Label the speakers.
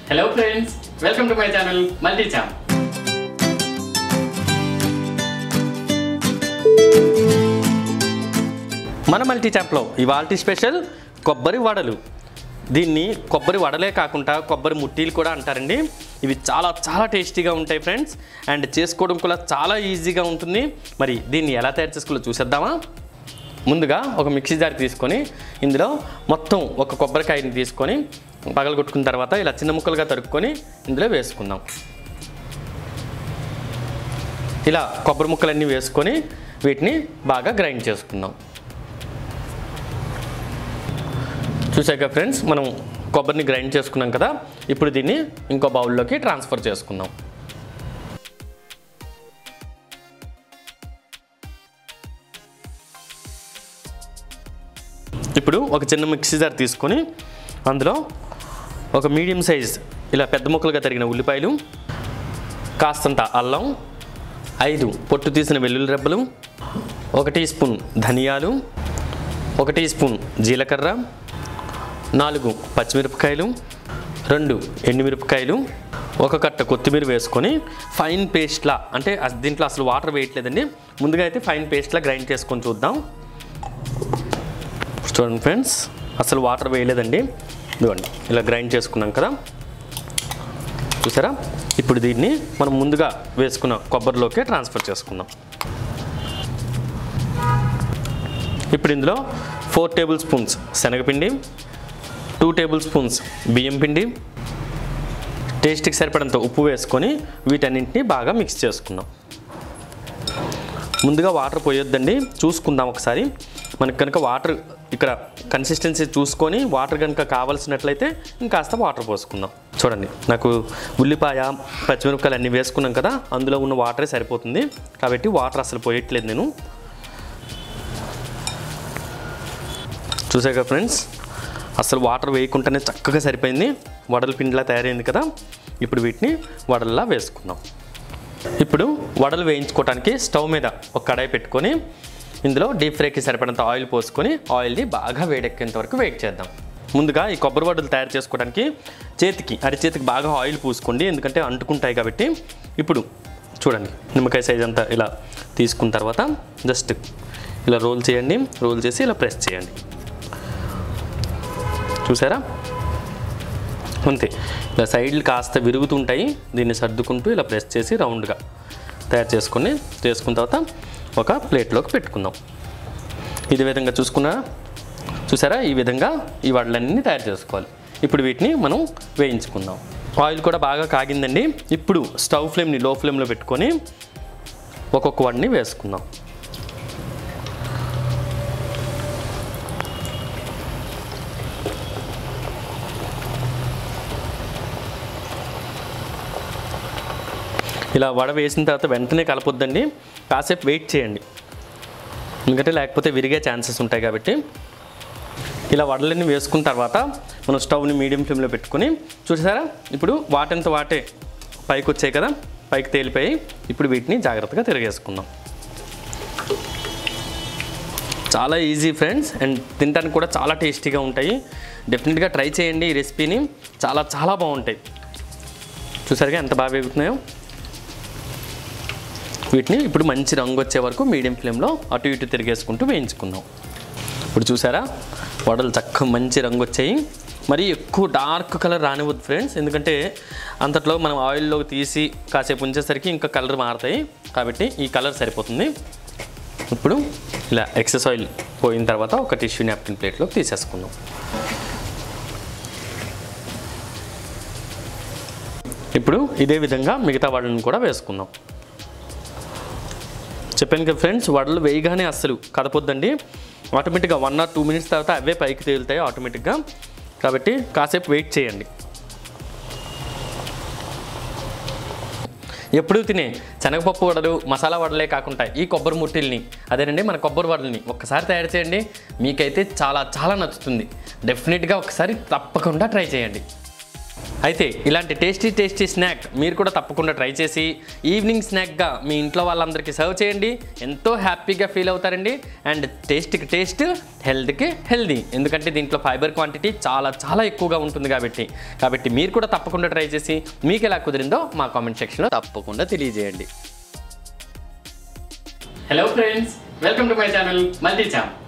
Speaker 1: hello friends welcome to my channel Multi Champ మన multi ఛాంప్లో ఇవాల్టి special కొబ్బరి వడలు దీన్ని కొబ్బరి వడలే కాకుండా కొబ్బరి ముట్టీలు కూడా అంటారండి ఇవి చాలా చాలా టేస్టీగా ఉంటాయి ఫ్రెండ్స్ అండ్ చేసుకోవడం కూడా చాలా ఈజీగా ఉంటుంది మరి దీన్ని ఎలా తయారు చేసుకోవాలో చూసేద్దామా ముందుగా ఒక మిక్సీ జార్ తీసుకొని ఇందులో మొత్తం ఒక కొబ్బరికాయని తీసుకొని పగలగొట్టుకున్న తర్వాత ఇలా చిన్న ముక్కలుగా తరుక్కొని ఇందులో వేసుకుందాం ఇలా కొబ్బరి ముక్కలన్నీ వేసుకొని వీటిని బాగా గ్రైండ్ చేసుకుందాం చూసాక ఫ్రెండ్స్ మనం కొబ్బరిని గ్రైండ్ చేసుకున్నాం కదా ఇప్పుడు దీన్ని ఇంకో బౌల్లోకి ట్రాన్స్ఫర్ చేసుకుందాం ఇప్పుడు ఒక చిన్న మిక్సీ జార్ తీసుకొని అందులో ఒక మీడియం సైజ్ ఇలా పెద్ద ముక్కలుగా తరిగిన ఉల్లిపాయలు కాస్తంత అల్లం ఐదు పొట్టు తీసిన వెల్లుల్లి రెబ్బలు ఒక టీ స్పూన్ ధనియాలు ఒక టీ స్పూన్ జీలకర్ర నాలుగు పచ్చిమిరపకాయలు రెండు ఎండుమిరపకాయలు ఒక కట్ట కొత్తిమీర వేసుకొని ఫైన్ పేస్ట్లా అంటే అస- దీంట్లో అసలు వాటర్ వేయట్లేదండి ముందుగా అయితే ఫైన్ పేస్ట్లా గ్రైండ్ చేసుకొని చూద్దాం చూడండి ఫ్రెండ్స్ అసలు వాటర్ వేయలేదండి ఇదిగోండి ఇలా గ్రైండ్ చేసుకున్నాం కదా చూసారా ఇప్పుడు దీన్ని మనం ముందుగా వేసుకున్న కొబ్బరిలోకి ట్రాన్స్ఫర్ చేసుకుందాం ఇప్పుడు ఇందులో ఫోర్ టేబుల్ స్పూన్స్ శనగపిండి టూ టేబుల్ స్పూన్స్ బియ్యం పిండి టేస్ట్కి సరిపడంత ఉప్పు వేసుకొని వీటన్నింటినీ బాగా మిక్స్ చేసుకుందాం ముందుగా వాటర్ పోయొద్దండి చూసుకుందాం ఒకసారి మనకు కనుక వాటర్ ఇక్కడ కన్సిస్టెన్సీ చూసుకొని వాటర్ కనుక కావాల్సినట్లయితే ఇంకాస్త వాటర్ పోసుకుందాం చూడండి నాకు ఉల్లిపాయ పచ్చిమిరపకాయలు అన్నీ వేసుకున్నాం కదా అందులో ఉన్న వాటరే సరిపోతుంది కాబట్టి వాటర్ అసలు పోయట్లేదు నేను చూసాక ఫ్రెండ్స్ అసలు వాటర్ వేయకుండానే చక్కగా సరిపోయింది వడల పిండిలా తయారైంది కదా ఇప్పుడు వీటిని వడల్లా వేసుకుందాం ఇప్పుడు వడలు వేయించుకోవడానికి స్టవ్ మీద ఒక కడాయి పెట్టుకొని ఇందులో డీప్ ఫ్రైకి సరిపడంత ఆయిల్ పోసుకొని ఆయిల్ని బాగా వేడెక్కేంత వరకు వెయిట్ చేద్దాం ముందుగా ఈ కొబ్బరి వడలు తయారు చేసుకోవడానికి చేతికి అరిచేతికి బాగా ఆయిల్ పూసుకోండి ఎందుకంటే అంటుకుంటాయి కాబట్టి ఇప్పుడు చూడండి నిమ్మకాయ సైజ్ అంతా ఇలా తీసుకున్న తర్వాత జస్ట్ ఇలా రోల్ చేయండి రోల్ చేసి ఇలా ప్రెస్ చేయండి చూసారా అంతే ఇలా సైడ్లు కాస్త విరుగుతుంటాయి దీన్ని సర్దుకుంటూ ఇలా ప్రెస్ చేసి రౌండ్గా తయారు చేసుకొని చేసుకున్న తర్వాత ఒక ప్లేట్లోకి పెట్టుకుందాం ఇదే విధంగా చూసుకున్నా చూసారా ఈ విధంగా ఈ వడలన్నీ తయారు చేసుకోవాలి ఇప్పుడు వీటిని మనం వేయించుకుందాం ఆయిల్ కూడా బాగా కాగిందండి ఇప్పుడు స్టవ్ ఫ్లేమ్ని లో ఫ్లేమ్లో పెట్టుకొని ఒక్కొక్క వడిని వేసుకుందాం ఇలా వడ వేసిన తర్వాత వెంటనే కలపొద్దండి కాసేపు వెయిట్ చేయండి ఎందుకంటే లేకపోతే విరిగే ఛాన్సెస్ ఉంటాయి కాబట్టి ఇలా వడలన్నీ వేసుకున్న తర్వాత మనం స్టవ్ని మీడియం ఫ్లేమ్లో పెట్టుకొని చూసారా ఇప్పుడు వాటంత వాటే పైకి వచ్చాయి కదా పైకి తేలిపోయి ఇప్పుడు వీటిని జాగ్రత్తగా తిరిగేసుకుందాం చాలా ఈజీ ఫ్రెండ్స్ అండ్ తినడానికి కూడా చాలా టేస్టీగా ఉంటాయి డెఫినెట్గా ట్రై చేయండి ఈ రెసిపీని చాలా చాలా బాగుంటాయి చూసారుగా ఎంత బాగా వేగుతున్నాయో వీటిని ఇప్పుడు మంచి రంగు వచ్చే వరకు మీడియం ఫ్లేమ్లో అటు ఇటు తిరిగేసుకుంటూ వేయించుకుందాం ఇప్పుడు చూసారా వడలు చక్కగా మంచి రంగు వచ్చాయి మరి ఎక్కువ డార్క్ కలర్ రానివ్వద్దు ఫ్రెండ్స్ ఎందుకంటే అంతట్లో మనం ఆయిల్లో తీసి కాసేపు ఉంచేసరికి ఇంకా కలర్ మారుతాయి కాబట్టి ఈ కలర్ సరిపోతుంది ఇప్పుడు ఇలా ఎక్సెస్ ఆయిల్ పోయిన తర్వాత ఒక టిష్యూ నాప్కిన్ ప్లేట్లోకి తీసేసుకుందాం ఇప్పుడు ఇదే విధంగా మిగతా వడలను కూడా వేసుకుందాం చెప్పాను కదా ఫ్రెండ్స్ వడలు వేయగానే అస్సలు కదపొద్దండి ఆటోమేటిక్గా వన్ ఆర్ టూ మినిట్స్ తర్వాత అవే పైకి తేలుతాయి ఆటోమేటిక్గా కాబట్టి కాసేపు వెయిట్ చేయండి ఎప్పుడు తినే శనగపప్పు వడలు మసాలా వడలే కాకుండా ఈ కొబ్బరి ముట్టిల్ని అదేనండి మన కొబ్బరి వడల్ని ఒక్కసారి తయారు చేయండి మీకైతే చాలా చాలా నచ్చుతుంది డెఫినెట్గా ఒకసారి తప్పకుండా ట్రై చేయండి అయితే ఇలాంటి టేస్టీ టేస్టీ స్నాక్ మీరు కూడా తప్పకుండా ట్రై చేసి ఈవినింగ్ స్నాక్గా మీ ఇంట్లో వాళ్ళందరికీ సర్వ్ చేయండి ఎంతో హ్యాపీగా ఫీల్ అవుతారండి అండ్ టేస్ట్కి టేస్ట్ హెల్త్కి హెల్దీ ఎందుకంటే దీంట్లో ఫైబర్ క్వాంటిటీ చాలా చాలా ఎక్కువగా ఉంటుంది కాబట్టి కాబట్టి మీరు కూడా తప్పకుండా ట్రై చేసి మీకు ఎలా కుదిరిందో మా కామెంట్ సెక్షన్లో తప్పకుండా తెలియజేయండి hello friends welcome to my channel Multi ఛామ్